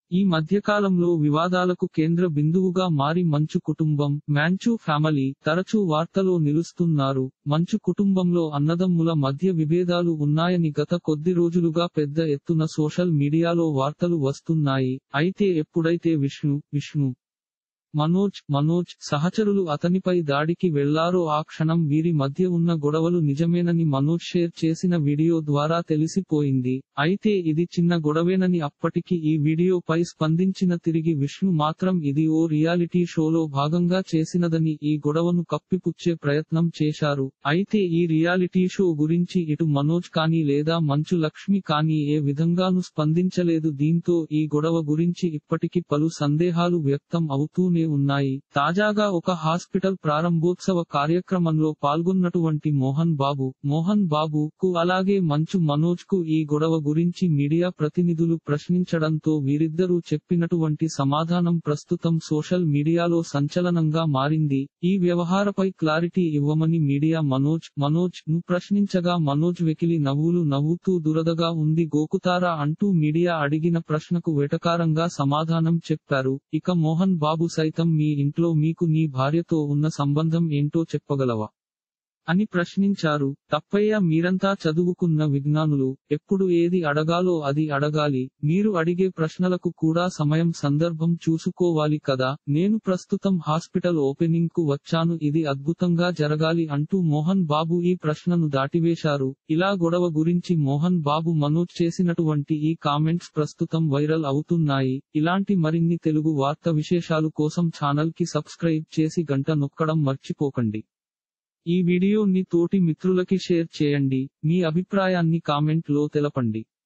ఈ మధ్యకాలంలో వివాదాలకు కేంద్ర బిందువుగా మారి మంచు కుటుంబం మ్యాంచు ఫ్యామిలీ తరచూ వార్తలో నిలుస్తున్నారు మంచు కుటుంబంలో అన్నదమ్ముల మధ్య విభేదాలు ఉన్నాయని గత కొద్ది రోజులుగా పెద్ద ఎత్తున సోషల్ మీడియాలో వార్తలు వస్తున్నాయి అయితే ఎప్పుడైతే విష్ణు విష్ణు మనోజ్ మనోజ్ సహచరులు అతనిపై దాడికి వెళ్లారో ఆ క్షణం వీరి మధ్య ఉన్న గొడవలు నిజమేనని మనోజ్ షేర్ చేసిన వీడియో ద్వారా తెలిసిపోయింది అయితే ఇది చిన్న గొడవేనని అప్పటికి ఈ వీడియోపై స్పందించిన తిరిగి విష్ణు మాత్రం ఇది ఓ రియాలిటీ షోలో భాగంగా చేసినదని ఈ గొడవను కప్పిపుచ్చే ప్రయత్నం చేశారు అయితే ఈ రియాలిటీ షో గురించి ఇటు మనోజ్ కానీ లేదా మంచు లక్ష్మి కానీ ఏ విధంగానూ స్పందించలేదు దీంతో ఈ గొడవ గురించి ఇప్పటికి పలు సందేహాలు వ్యక్తం అవుతూనే ఉన్నాయి తాజాగా ఒక హాస్పిటల్ ప్రారంభోత్సవ కార్యక్రమంలో పాల్గొన్నటువంటి మోహన్ బాబు మోహన్ బాబు కు అలాగే మంచు మనోజ్ కు ఈ గొడవ గురించి మీడియా ప్రతినిధులు ప్రశ్నించడంతో వీరిద్దరూ చెప్పినటువంటి సమాధానం ప్రస్తుతం సోషల్ మీడియాలో సంచలనంగా మారింది ఈ వ్యవహారపై క్లారిటీ ఇవ్వమని మీడియా మనోజ్ మనోజ్ ను ప్రశ్నించగా మనోజ్ వెకిలి నవ్వులు నవ్వుతూ దురదగా ఉంది గోకుతారా అంటూ మీడియా అడిగిన ప్రశ్నకు వెటకారంగా సమాధానం చెప్పారు ఇక మోహన్ బాబు సైతం మీ ఇంట్లో మీకు నీ భార్యతో ఉన్న సంబంధం ఏంటో చెప్పగలవా అని ప్రశ్నించారు తప్పయ్య మీరంతా చదువుకున్న విజ్ఞానులు ఎప్పుడు ఏది అడగాలో అది అడగాలి మీరు అడిగే ప్రశ్నలకు కూడా సమయం సందర్భం చూసుకోవాలి కదా నేను ప్రస్తుతం హాస్పిటల్ ఓపెనింగ్ కు వచ్చాను ఇది అద్భుతంగా జరగాలి అంటూ మోహన్ బాబు ఈ ప్రశ్నను దాటివేశారు ఇలా గొడవ గురించి మోహన్ బాబు మనోజ్ చేసినటువంటి ఈ కామెంట్స్ ప్రస్తుతం వైరల్ అవుతున్నాయి ఇలాంటి మరిన్ని తెలుగు వార్త విశేషాలు కోసం ఛానల్ కి సబ్స్క్రైబ్ చేసి గంట నొక్కడం మర్చిపోకండి ఈ వీడియోని తోటి మిత్రులకి షేర్ చేయండి మీ అభిప్రాయాన్ని కామెంట్ లో తెలపండి